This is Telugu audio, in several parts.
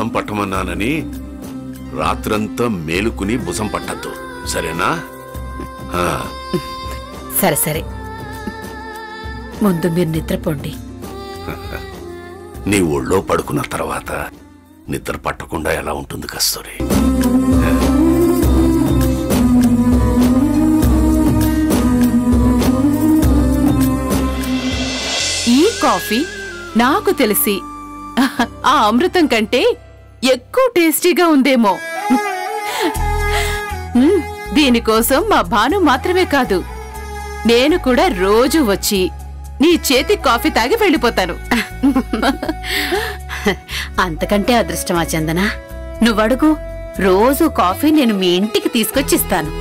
బుసం పట్టమన్నానని రాత్రంతా మేలుకుని బుసం పట్టద్దు సరేనా ఆ, సరే సరే ముందు మీరు నిద్రపోండి నీ ఒళ్ళో పడుకున్న తర్వాత నిద్ర పట్టకుండా ఎలా ఉంటుంది కస్తూరి ఈ కాఫీ నాకు తెలిసి ఆ అమృతం కంటే ఎక్కువ టేస్టీగా ఉందేమో మ్మ్, దీనికోసం మా భాను మాత్రమే కాదు నేను కూడా రోజు వచ్చి నీ చేతి కాఫీ తాగి వెళ్ళిపోతాను అంతకంటే అదృష్టమా చందన నువ్వడుగు రోజు కాఫీ నేను మీ ఇంటికి తీసుకొచ్చిస్తాను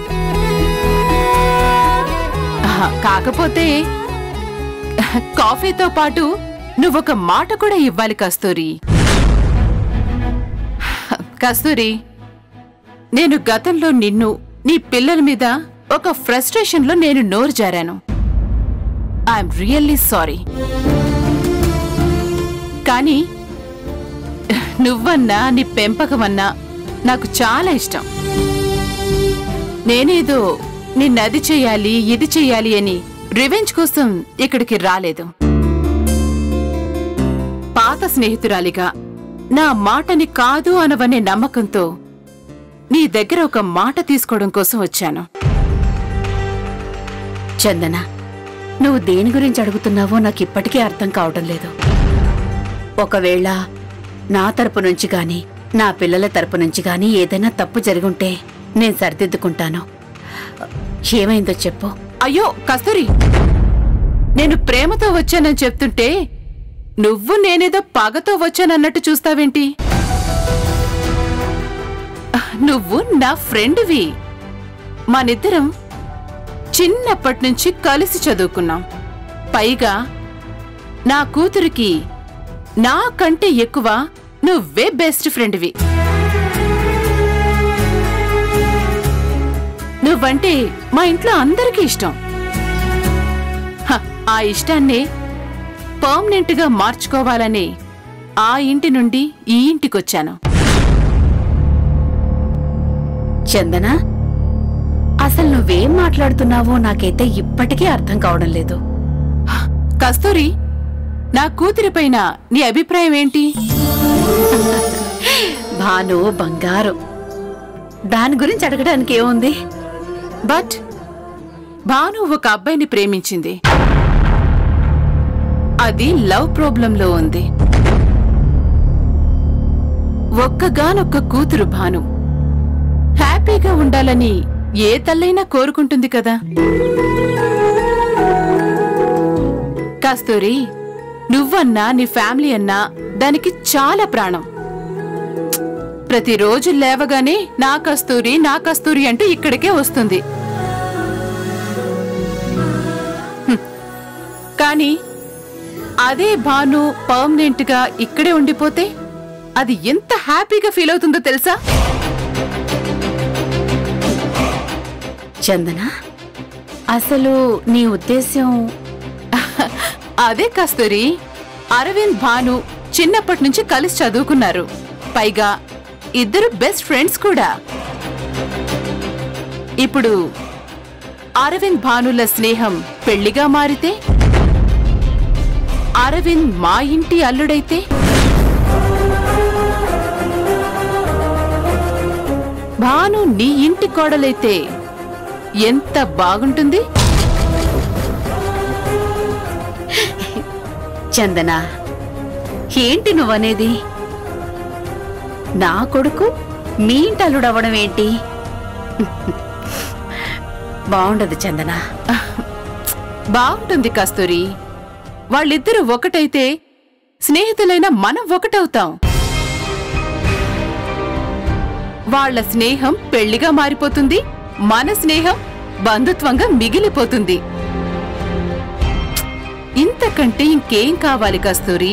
ఆహా, కాకపోతే కాఫీతో పాటు నువ్వొక మాట కూడా ఇవ్వాలి కస్తూరి కస్తూరి నేను గతంలో నిన్ను నీ పిల్లల మీద ఒక ఫ్రస్ట్రేషన్ లో నేను నోరు జారాను ఐఎమ్ రియల్లీ సారీ కానీ నువ్వన్నా నీ పెంపకమన్నా నాకు చాలా ఇష్టం నేనేదో నిన్నది చెయ్యాలి ఇది చెయ్యాలి అని రివెంజ్ కోసం ఇక్కడికి రాలేదు పాత స్నేహితురాలిగా నా మాటని కాదు అనవనే నమ్మకంతో నీ దగ్గర ఒక మాట తీసుకోవడం కోసం వచ్చాను చందన నువ్వు దేని గురించి అడుగుతున్నావో నాకు ఇప్పటికీ అర్థం కావటం లేదు ఒకవేళ నా తరపు నుంచి గాని నా పిల్లల తరపు నుంచి గాని ఏదైనా తప్పు జరుగుంటే నేను సరిదిద్దుకుంటాను ఏమైందో చెప్పు అయ్యో కస్తూరి నేను ప్రేమతో వచ్చానని చెప్తుంటే నువ్వు నేనేదో పగతో వచ్చానన్నట్టు చూస్తావేంటి నువ్వు నా ఫ్రెండ్వి మనిద్దరం చిన్నప్పటి నుంచి కలిసి చదువుకున్నాం పైగా నా కూతురికి నాకంటే ఎక్కువ నువ్వే బెస్ట్ ఫ్రెండ్వి నువ్వంటే మా ఇంట్లో అందరికీ ఇష్టం హ, ఆ ఇష్టాన్ని పర్మనెంట్ గా మార్చుకోవాలని ఆ ఇంటి నుండి ఈ ఇంటికొచ్చాను చందన అసలు నువ్వేం మాట్లాడుతున్నావో నాకైతే ఇప్పటికీ అర్థం కావడం లేదు కస్తూరి నా కూతురిపైన నీ అభిప్రాయం ఏంటి భాను బంగారు దాని గురించి అడగడానికి ఏముంది బట్ భాను ఒక అబ్బాయిని ప్రేమించింది అది లవ్ ప్రాబ్లంలో ఉంది ఒక్కగానొక్క కూతురు భాను హ్యాపీగా ఉండాలని ఏ తల్లైనా కోరుకుంటుంది కదా కస్తూరి నువ్వన్నా నీ ఫ్యామిలీ అన్నా దానికి చాలా ప్రాణం ప్రతిరోజు లేవగానే నా కస్తూరి నా కస్తూరి అంటూ ఇక్కడికే వస్తుంది హ్మ్. కానీ అదే భాను పర్మనెంట్ గా ఇక్కడే ఉండిపోతే అది ఎంత హ్యాపీగా ఫీల్ అవుతుందో తెలుసా చందన అసలు నీ ఉద్దేశ్యం అదే కస్తూరి అరవింద్ భాను చిన్నప్పటి నుంచి కలిసి చదువుకున్నారు పైగా ఇద్దరు బెస్ట్ ఫ్రెండ్స్ కూడా ఇప్పుడు అరవింద్ భానుల స్నేహం పెళ్లిగా మారితే అరవింద్ మా ఇంటి అల్లుడైతే భాను నీ ఇంటి కోడలైతే ఎంత బాగుంటుంది చందన ఏంటి నువ్వనేది నా కొడుకు మీ ఇంటి అల్లుడవ్వడం ఏంటి బాగుండదు చందన బాగుంటుంది కస్తూరి వాళ్ళిద్దరూ ఒకటైతే స్నేహితులైన మనం ఒకటవుతాం వాళ్ళ స్నేహం పెళ్లిగా మారిపోతుంది మన స్నేహం బంధుత్వంగా మిగిలిపోతుంది ఇంతకంటే ఇంకేం కావాలి కస్తూరి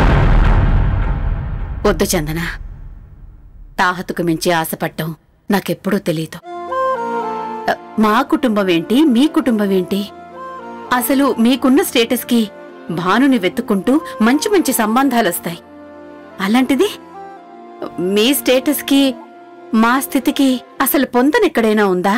వద్దు చందన తాహతుకు మించి ఆశపట్టం నాకెప్పుడూ తెలీదు అ, మా కుటుంబం ఏంటి మీ కుటుంబం ఏంటి అసలు మీకున్న స్టేటస్కి భానుని వెతుక్కుంటూ మంచి మంచి సంబంధాలొస్తాయి అలాంటిది మీ స్టేటస్కి మా స్థితికి అసలు పొందనెక్కడైనా ఉందా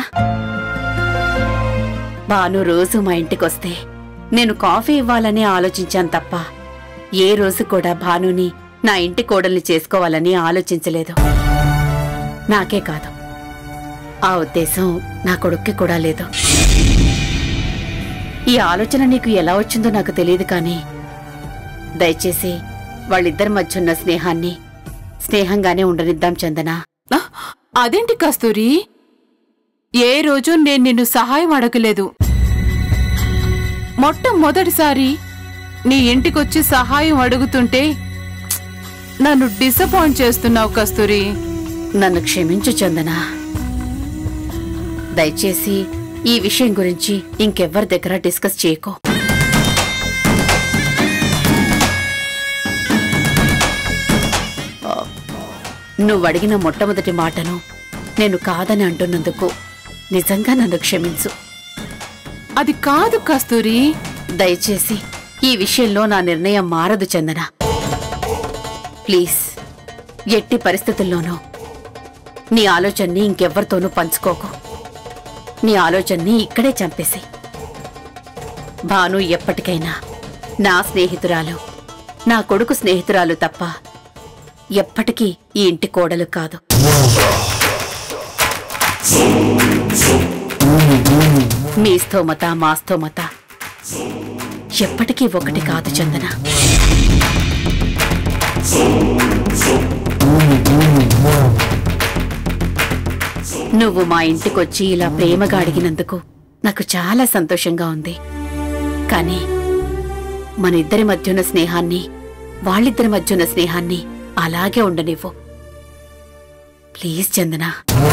భాను రోజు మా ఇంటికొస్తే నేను కాఫీ ఇవ్వాలని ఆలోచించాను తప్ప ఏ రోజు కూడా భానుని నా ఇంటి కోడల్ని చేసుకోవాలని ఆలోచించలేదు నాకే కాదు ఆ ఉద్దేశం నా కొడుక్కి కూడా లేదు ఈ ఆలోచన నీకు ఎలా వచ్చిందో నాకు తెలియదు కానీ దయచేసి వాళ్ళిద్దరి మధ్య ఉన్న స్నేహాన్ని స్నేహంగానే ఉండనిద్దాం చందనా ఆ, అదేంటి కస్తూరి ఏ రోజు నేను నిన్ను సహాయం అడగలేదు మొట్టమొదటిసారి నీ ఇంటికొచ్చి సహాయం అడుగుతుంటే నన్ను డిసప్పాయింట్ చేస్తున్నావు కస్తూరి నన్ను క్షమించు చందనా దయచేసి ఈ విషయం గురించి ఇంకెవ్వరి దగ్గర డిస్కస్ చేయకో ఆ, నువ్వు అడిగిన మొట్టమొదటి మాటను నేను కాదని అంటున్నందుకు నిజంగా నన్ను క్షమించు అది కాదు కస్తూరి దయచేసి ఈ విషయంలో నా నిర్ణయం మారదు చందన ప్లీజ్ ఎట్టి పరిస్థితుల్లోనూ నీ ఆలోచనని ఇంకెవ్వరితోనూ పంచుకోకు నీ ఆలోచనని ఇక్కడే చంపేసి భాను ఎప్పటికైనా నా స్నేహితురాలు నా కొడుకు స్నేహితురాలు తప్ప ఎప్పటికీ ఈ ఇంటి కోడలు కాదు మీ స్థోమత మా స్థోమత ఎప్పటికీ ఒకటి కాదు చందన నువ్వు మా ఇంటికొచ్చి ఇలా ప్రేమగా అడిగినందుకు నాకు చాలా సంతోషంగా ఉంది కానీ మన ఇద్దరి మధ్య ఉన్న స్నేహాన్ని వాళ్ళిద్దరి మధ్య ఉన్న స్నేహాన్ని అలాగే ఉండనివ్వు ప్లీజ్ చందన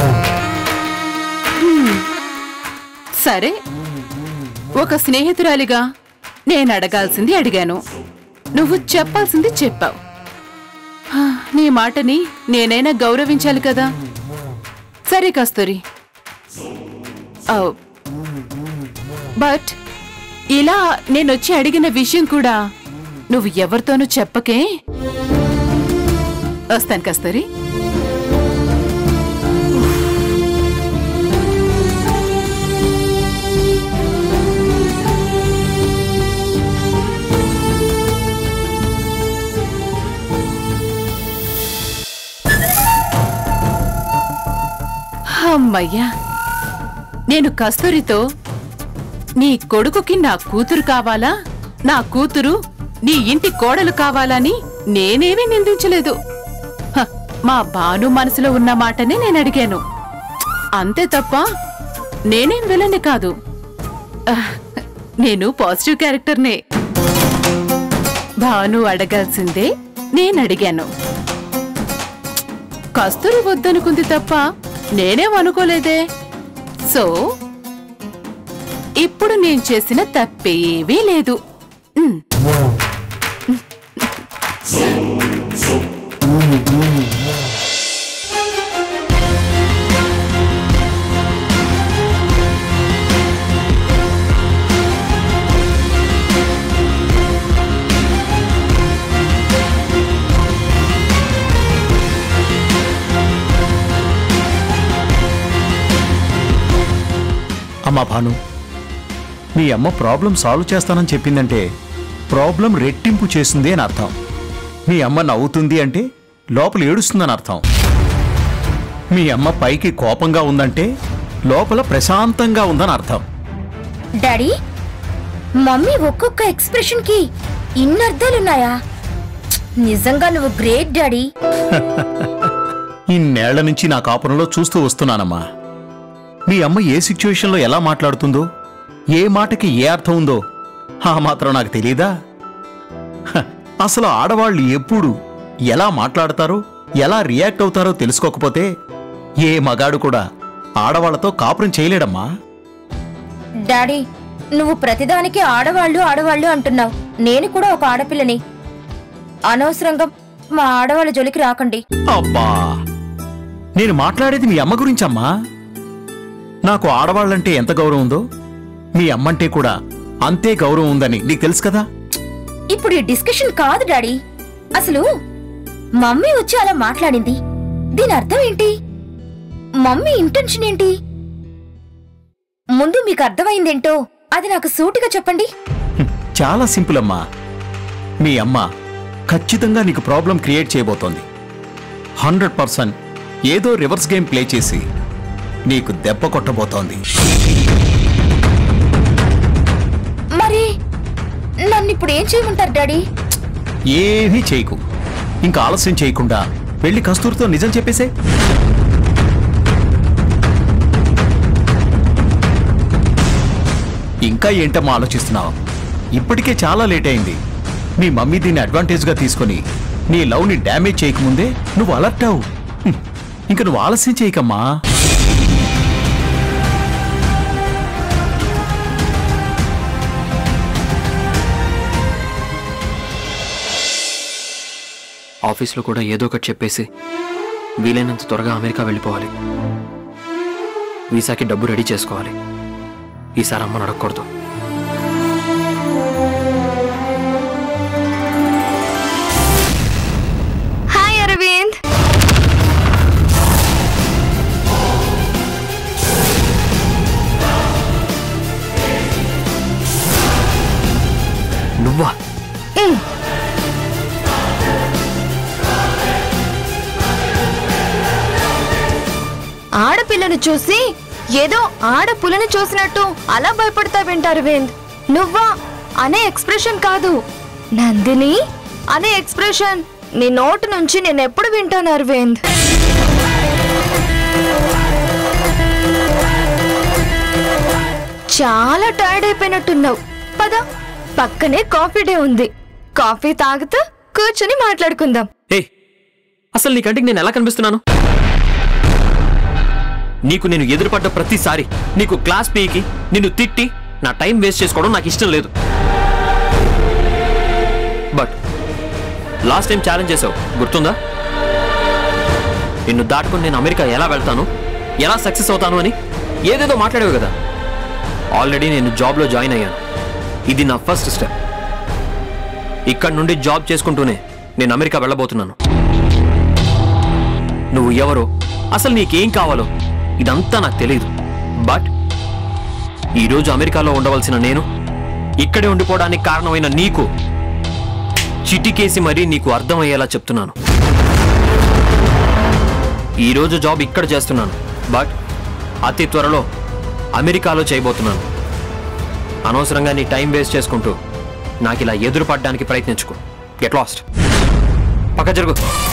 సరే ఒక స్నేహితురాలిగా నేను అడగాల్సింది అడిగాను నువ్వు చెప్పాల్సింది చెప్పావు హా, నీ మాటని నేనైనా గౌరవించాలి కదా సరే కస్తూరి ఔ. బట్ ఇలా నేనొచ్చి అడిగిన విషయం కూడా నువ్వు ఎవరితోనూ చెప్పకే వస్తాను కస్తూరి అమ్మయ్యా నేను కస్తూరితో నీ కొడుకుకి నా కూతురు కావాలా నా కూతురు నీ ఇంటి కోడలు కావాలని నేనేమీ నిందించలేదు హ, మా భాను మనసులో ఉన్న మాటనే నేను అడిగాను అంతే తప్ప నేనేం విలని కాదు ఆహ్, నేను పాజిటివ్ క్యారెక్టర్నే భాను అడగాల్సిందే నేను అడిగాను కస్తూరి వద్దనుకుంది తప్ప నేనేం అనుకోలేదే సో ఇప్పుడు నేను చేసిన తప్పేవీ లేదు ఉమ్. అమ్మా భాను మీ అమ్మ ప్రాబ్లం సాల్వ్ చేస్తానని చెప్పిందంటే ప్రాబ్లం రెట్టింపు చేసింది అని అర్థం మీ అమ్మ నవ్వుతుంది అంటే లోపల ఏడుస్తుందని అర్థం మీ అమ్మ పైకి కోపంగా ఉందంటే లోపల ప్రశాంతంగా ఉందని అర్థం డాడీ మమ్మీ ఒక్కొక్క ఎక్స్ప్రెషన్ కి ఇన్ని అర్థాలున్నాయా నిజంగా నువ్వు గ్రేట్ డాడీ ఇన్నేళ్ల నుంచి నా కాపురంలో చూస్తూ వస్తున్నానమ్మా మీ అమ్మ ఏ సిచ్యువేషన్లో ఎలా మాట్లాడుతుందో ఏ మాటకి ఏ అర్థం ఉందో ఆ మాత్రం నాకు తెలీదా హ, అసలు ఆడవాళ్ళు ఎప్పుడు ఎలా మాట్లాడతారో ఎలా రియాక్ట్ అవుతారో తెలుసుకోకపోతే ఏ మగాడు కూడా ఆడవాళ్లతో కాపురం చేయలేడమ్మా డాడీ నువ్వు ప్రతిదానికి ఆడవాళ్ళు ఆడవాళ్ళు అంటున్నావు నేను కూడా ఒక ఆడపిల్లని అనవసరంగా మా ఆడవాళ్ళ జోలికి రాకండి అబ్బా నేను మాట్లాడేది మీ అమ్మ గురించమ్మా నాకు ఆడవాళ్ళంటే ఎంత గౌరవం ఉందో మీ అమ్మంటే కూడా అంతే గౌరవం ఉందని నీకు తెలుసు కదా ఇప్పుడు ఈ డిస్కషన్ కాదు డాడీ అసలు మమ్మీ వచ్చి అలా మాట్లాడింది దీని అర్థం ఏంటి మమ్మీ ఇంటెన్షన్ ఏంటి ముందు మీకు అర్థమైందేంటో అది నాకు సూటిగా చెప్పండి హ్మ్, చాలా సింపుల్ అమ్మా మీ అమ్మ ఖచ్చితంగా నీకు ప్రాబ్లం క్రియేట్ చేయబోతోంది హండ్రెడ్ పర్సెంట్ ఏదో రివర్స్ గేమ్ ప్లే చేసి నీకు దెబ్బ కొట్టబోతోంది మరి నన్ను ఇప్పుడు ఏం చేయమంటారు డాడీ ఏమీ చేయకు ఇంకా ఆలస్యం చేయకుండా వెళ్ళి కస్తూరితో నిజం చెప్పేసే ఇంకా ఏంటమ్మా ఆలోచిస్తున్నావు ఇప్పటికే చాలా లేట్ అయింది మీ మమ్మీ దీన్ని అడ్వాంటేజ్గా తీసుకొని నీ లవ్ని డ్యామేజ్ చేయకముందే నువ్వు అలర్ట్ అవు హ్మ్. ఇంక నువ్వు ఆలస్యం చేయకమ్మా ఆఫీస్లో కూడా ఏదో ఒకటి చెప్పేసి వీలైనంత త్వరగా అమెరికా వెళ్ళిపోవాలి వీసాకి డబ్బు రెడీ చేసుకోవాలి ఈసారి అమ్మని అడగకూడదు హాయ్ అరవింద్ నువ్వా ఆడపిల్లను చూసి ఏదో ఆడపులను చూసినట్టు అలా భయపడతావేంటారు వేంద్ నువ్వా అనే ఎక్స్ప్రెషన్ కాదు నందిని అనే ఎక్స్ప్రెషన్ నీ నోటు నుంచి నేను ఎప్పుడు వింటాను అరవింద్ చాలా టైర్డ్ అయిపోయినట్టున్నావు పద పక్కనే కాఫీ డే ఉంది కాఫీ తాగుతూ కూర్చుని మాట్లాడుకుందాం ఏ అసలు నీ కంటికి నేను ఎలా కనిపిస్తున్నాను నీకు నేను ఎదురుపడ్డ ప్రతిసారి నీకు క్లాస్ పీకి నిన్ను తిట్టి నా టైం వేస్ట్ చేసుకోవడం నాకు ఇష్టం లేదు బట్ లాస్ట్ టైం ఛాలెంజ్ చేసావు గుర్తుందా నిన్ను దాటుకుని నేను అమెరికా ఎలా వెళ్తాను ఎలా సక్సెస్ అవుతాను అని ఏదేదో మాట్లాడేవి కదా ఆల్రెడీ నేను జాబ్లో జాయిన్ అయ్యాను ఇది నా ఫస్ట్ స్టెప్ ఇక్కడ నుండి జాబ్ చేసుకుంటూనే నేను అమెరికా వెళ్ళబోతున్నాను నువ్వు ఎవరో అసలు నీకేం కావాలో ఇదంతా నాకు తెలియదు బట్ ఈరోజు అమెరికాలో ఉండవలసిన నేను ఇక్కడే ఉండిపోవడానికి కారణమైన నీకు చిటికేసి మరీ నీకు అర్థమయ్యేలా చెప్తున్నాను ఈరోజు జాబ్ ఇక్కడ చేస్తున్నాను బట్ అతి త్వరలో అమెరికాలో చేయబోతున్నాను అనవసరంగా నీ టైం వేస్ట్ చేసుకుంటూ నాకు ఇలా ఎదురుపడడానికి ప్రయత్నించుకో గెట్ లాస్ట్ పక్క జరుగు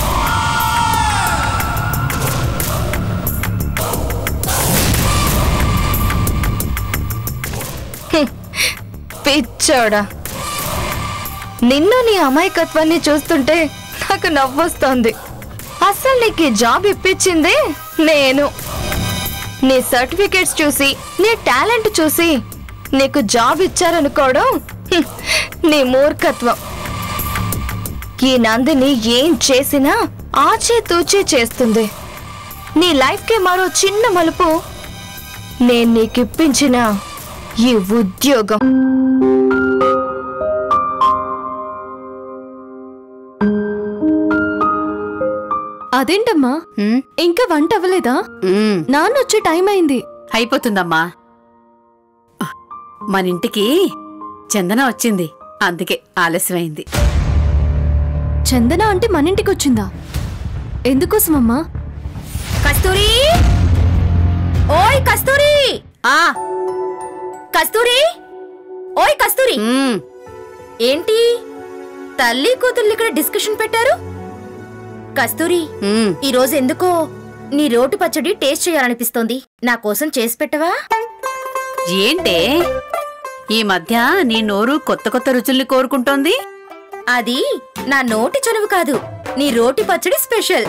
పిచ్చోడా నిన్ను నీ అమాయకత్వాన్ని చూస్తుంటే నాకు నవ్వొస్తోంది అసలు నీకు ఈ జాబ్ ఇప్పించింది నేను నీ సర్టిఫికేట్స్ చూసి నీ టాలెంట్ చూసి నీకు జాబ్ ఇచ్చారనుకోవడం హ్మ్, నీ మూర్ఖత్వం ఈ నందిని ఏం చేసినా ఆచే తూచే చేస్తుంది నీ లైఫ్కి మరో చిన్న మలుపు నేను నీకిప్పించిన ఈ ఉద్యోగం అదేంటమ్మా ఉమ్, ఇంకా వంట అవ్వలేదా ఉమ్, నాన్న వచ్చే టైం అయింది అయిపోతుందమ్మా మన ఇంటికి చందన వచ్చింది అందుకే ఆలస్యమైంది చందన అంటే మన ఇంటికి వచ్చిందా ఎందుకోసమమ్మా కస్తూరి ఓయ్ కస్తూరి ఆ కస్తూరి ఓయ్ కస్తూరి ఉమ్, ఏంటి తల్లి కూతుర్లు ఇక్కడ డిస్కషన్ పెట్టారు కస్తూరి ఉమ్. ఈ రోజు ఎందుకో నీ రోటి పచ్చడి టేస్ట్ చేయాలనిపిస్తోంది నా కోసం చేసి పెట్టవా ఏంటే ఈ మధ్య నీ నోరు కొత్త కొత్త రుచుల్ని కోరుకుంటోంది అది నా నోటి చనువు కాదు నీ రోటి పచ్చడి స్పెషల్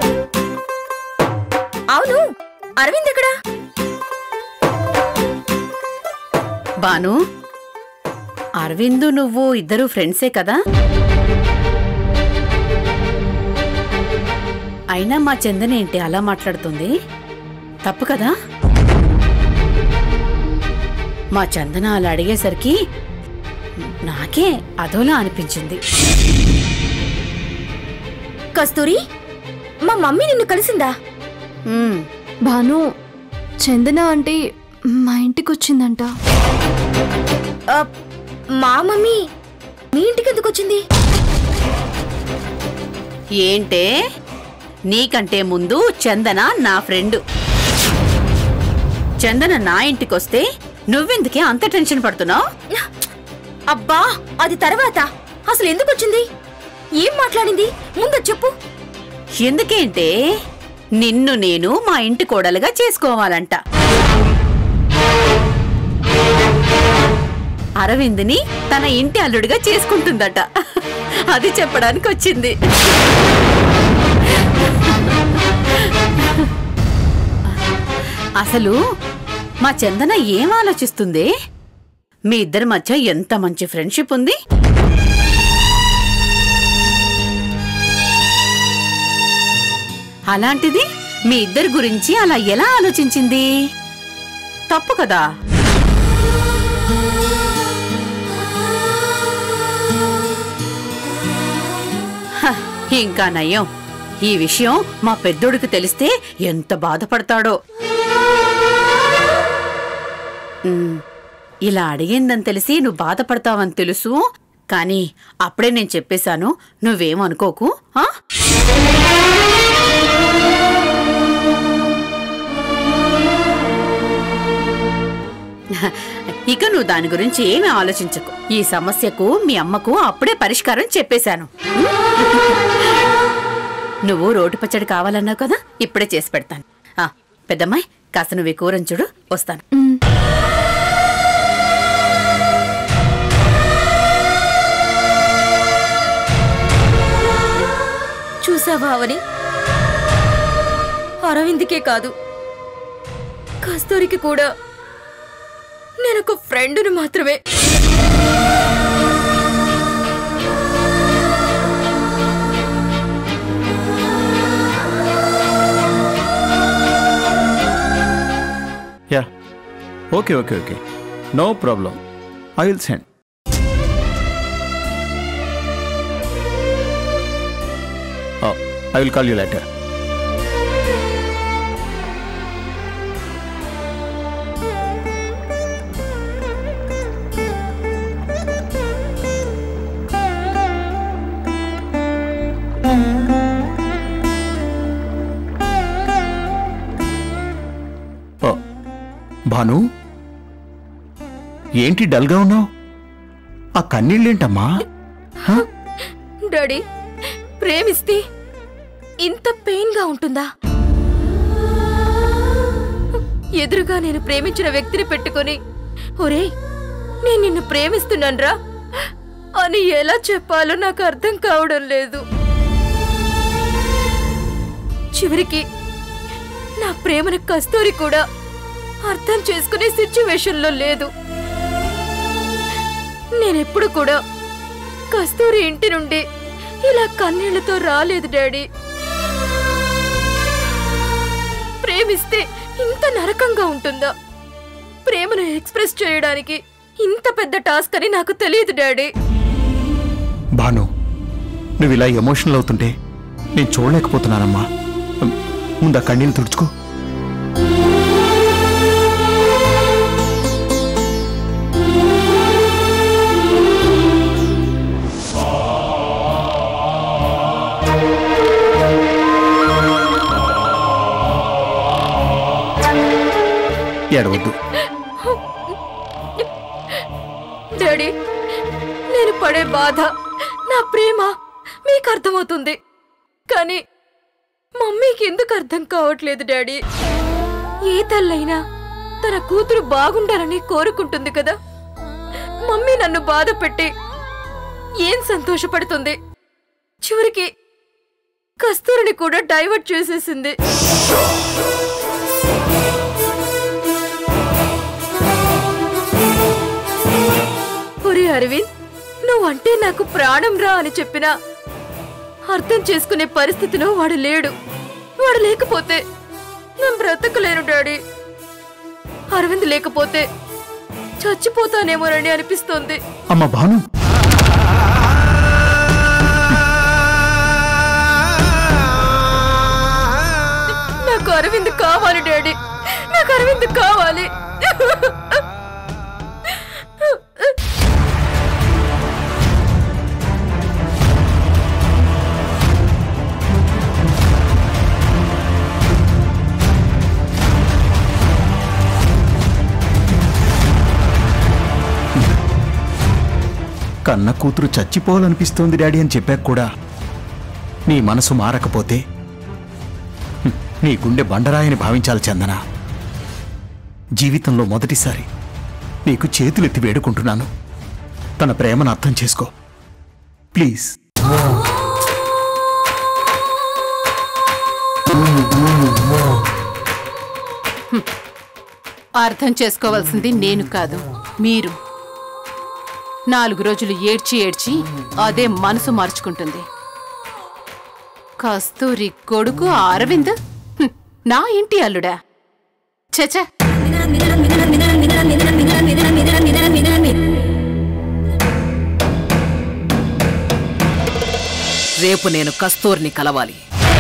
అవును అరవింద్ ఎక్కడా బాను అరవిందు నువ్వు ఇద్దరు ఫ్రెండ్సే కదా అయినా మా చందన ఏంటి అలా మాట్లాడుతుంది తప్పు కదా మా చందన అలా అడిగేసరికి నాకే అదోలా అనిపించింది కస్తూరి మా మమ్మీ నిన్ను కలిసిందా ఉమ్, భాను చందన అంటే మా ఇంటికి వచ్చిందంట ఆ, మా మమ్మీ మీ ఇంటికి ఎందుకు వచ్చింది ఏంటే నీకంటే ముందు చందన నా ఫ్రెండ్ చందన నా ఇంటికొస్తే నువ్వెందుకే అంత టెన్షన్ పడుతున్నావు అబ్బా అది తర్వాత అసలు ఎందుకు వచ్చింది ఏం మాట్లాడింది ముందు చెప్పు ఎందుకేంటే నిన్ను నేను మా ఇంటి కోడలుగా చేసుకోవాలంట అరవింద్ని తన ఇంటి అల్లుడిగా చేసుకుంటుందట అది చెప్పడానికి వచ్చింది అసలు మా చందన ఏం ఆలోచిస్తుంది మీ ఇద్దరి మధ్య ఎంత మంచి ఫ్రెండ్షిప్ ఉంది అలాంటిది మీ ఇద్దరి గురించి అలా ఎలా ఆలోచించింది తప్పు కదా హ, ఇంకా నయ్యం ఈ విషయం మా పెద్దోడికి తెలిస్తే ఎంత బాధపడతాడో ఉమ్, ఇలా అడిగిందని తెలిసి నువ్వు బాధపడతావని తెలుసు కానీ అప్పుడే నేను చెప్పేశాను నువ్వేం అనుకోకు ఆ? ఇక నువ్వు దాని గురించి ఏమీ ఆలోచించకు ఈ సమస్యకు మీ అమ్మకు అప్పుడే పరిష్కారం చెప్పేశాను నువ్వు రోటి పచ్చడి కావాలన్నావు కదా ఇప్పుడే చేసి పెడతాను ఆ, పెద్దమ్మాయి కాస్త నువ్వు ఈ కూరని చూడు వస్తాను చూసావా అవని అరవింద్కే కాదు కస్తూరికి కూడా నేను ఒక ఫ్రెండ్ని మాత్రమే yeah okay okay okay no problem I will send I will call you letter Bhanu ఏంటి డల్గా ఉన్నావు ఆ కన్నీళ్ళేంటమ్మా హ? డాడీ ప్రేమిస్తే ఇంత పెయిన్ గా ఉంటుందా ఎదురుగా నేను ప్రేమించిన వ్యక్తిని పెట్టుకొని ఒరే నేను నిన్ను ప్రేమిస్తున్నాన్రా అని ఎలా చెప్పాలో నాకు అర్థం కావడం లేదు చివరికి నా ప్రేమను కస్తూరి కూడా అర్థం చేసుకునే సిచ్యువేషన్లో లేదు నేనెప్పుడు కూడా కస్తూరి ఇంటి నుండి ఇలా కన్నీళ్లతో రాలేదు డాడీ ప్రేమిస్తే ఇంత నరకంగా ఉంటుందా ప్రేమను ఎక్స్ప్రెస్ చేయడానికి ఇంత పెద్ద టాస్క్ అని నాకు తెలియదు డాడీ భాను నువ్వు ఇలా ఎమోషనల్ అవుతుంటే నేను చూడలేకపోతున్నానమ్మా ముందు ఆ కన్నీళ్ళు తుడుచుకో ఏడవద్దు డాడీ నేను పడే బాధ నా ప్రేమ మీకు అర్థమవుతుంది కానీ మమ్మీకి ఎందుకు అర్థం కావట్లేదు డాడీ ఏ తల్లైనా తన కూతురు బాగుండాలని కోరుకుంటుంది కదా మమ్మీ నన్ను బాధ పెట్టి ఏం సంతోషపడుతుంది చివరికి కస్తూరిని కూడా డైవర్ట్ చేసేసింది ఒరే అరవింద్ నువ్వంటే నాకు ప్రాణం రా అని చెప్పినా అర్థం చేసుకునే పరిస్థితిలో వాడు లేడు వాడు లేకపోతే నేను బ్రతకలేను డాడీ అరవింద్ లేకపోతే చచ్చిపోతానేమోనని అనిపిస్తోంది అమ్మ భాను అరవింద్ కావాలి డాడీ నాకు అరవింద్ కావాలి కన్న కూతురు చచ్చిపోవాలనిపిస్తోంది డాడీ అని చెప్పాక కూడా నీ మనసు మారకపోతే హ్మ్, నీ గుండె బండరాయని భావించాలి చందన జీవితంలో మొదటిసారి నీకు చేతులెత్తి వేడుకుంటున్నాను తన ప్రేమను అర్థం చేసుకో ప్లీజ్ అర్థం చేసుకోవాల్సింది నేను కాదు మీరు నాలుగు రోజులు ఏడ్చి ఏడ్చి అదే మనసు మార్చుకుంటుంది కస్తూరి కొడుకు ఆ అరవింద్ హ్మ్, నా ఇంటి అల్లుడా చచ రేపు నేను కస్తూర్ని కలవాలి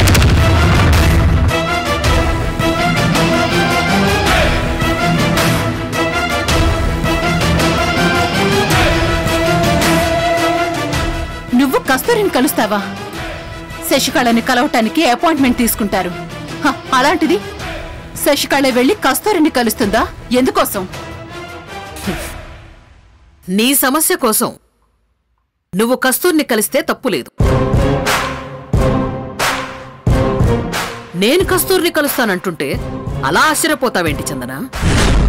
నువ్వు కస్తూరిని కలుస్తావా శశికళని కలవటానికి అపాయింట్మెంట్ తీసుకుంటారు హ, అలాంటిది శశికళ వెళ్ళి కస్తూరిని కలుస్తుందా ఎందుకోసం నీ సమస్య కోసం నువ్వు కస్తూర్ని కలిస్తే తప్పులేదు నేను కస్తూర్ని కలుస్తానంటుంటే అలా ఆశ్చర్యపోతావేంటి చందన